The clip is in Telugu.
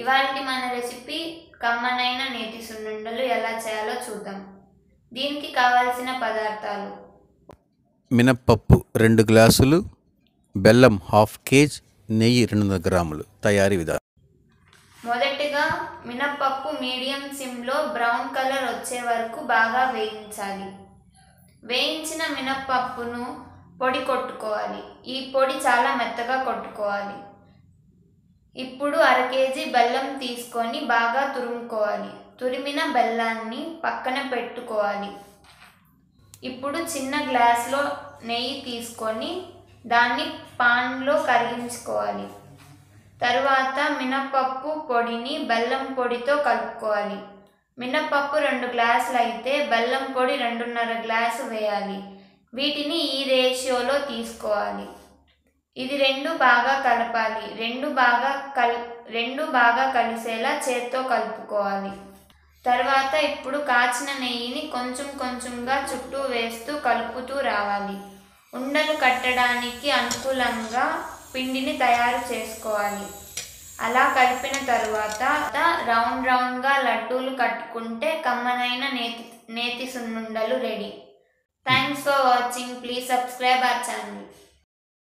ఇవాళ మన రెసిపీ కమ్మనైన నేతి సున్నుండలు ఎలా చేయాలో చూద్దాం దీనికి కావాల్సిన పదార్థాలు మినప్పప్పు రెండు గ్లాసులు బెల్లం హాఫ్ కేజ్ నెయ్యి రెండు వందల గ్రాములు తయారీ విధానం మొదటిగా మినప్పప్పు మీడియం సిమ్లో బ్రౌన్ కలర్ వచ్చే వరకు బాగా వేయించాలి వేయించిన మినప్పప్పును పొడి కొట్టుకోవాలి ఈ పొడి చాలా మెత్తగా కొట్టుకోవాలి ఇప్పుడు అర కేజీ బెల్లం తీసుకొని బాగా తురుముకోవాలి తురిమిన బెల్లాన్ని పక్కన పెట్టుకోవాలి ఇప్పుడు చిన్న గ్లాస్లో నెయ్యి తీసుకొని దాన్ని పాన్లో కరిగించుకోవాలి తరువాత మినపప్పు పొడిని బెల్లం పొడితో కలుపుకోవాలి మినపప్పు రెండు గ్లాసులు అయితే బెల్లం పొడి రెండున్నర గ్లాసు వేయాలి వీటిని ఈ రేషియోలో తీసుకోవాలి ఇది రెండు బాగా కలపాలి రెండు బాగా కల్ రెండు బాగా కలిసేలా చేత్తో కలుపుకోవాలి తర్వాత ఇప్పుడు కాచిన నెయ్యిని కొంచెం కొంచెంగా చుట్టూ వేస్తూ కలుపుతూ రావాలి ఉండలు కట్టడానికి అనుకూలంగా పిండిని తయారు చేసుకోవాలి అలా కలిపిన తరువాత రౌండ్ రౌండ్గా లడ్డూలు కట్టుకుంటే కమ్మనైన నేతి నేతి సున్నుండలు ready thanks for watching please subscribe our channel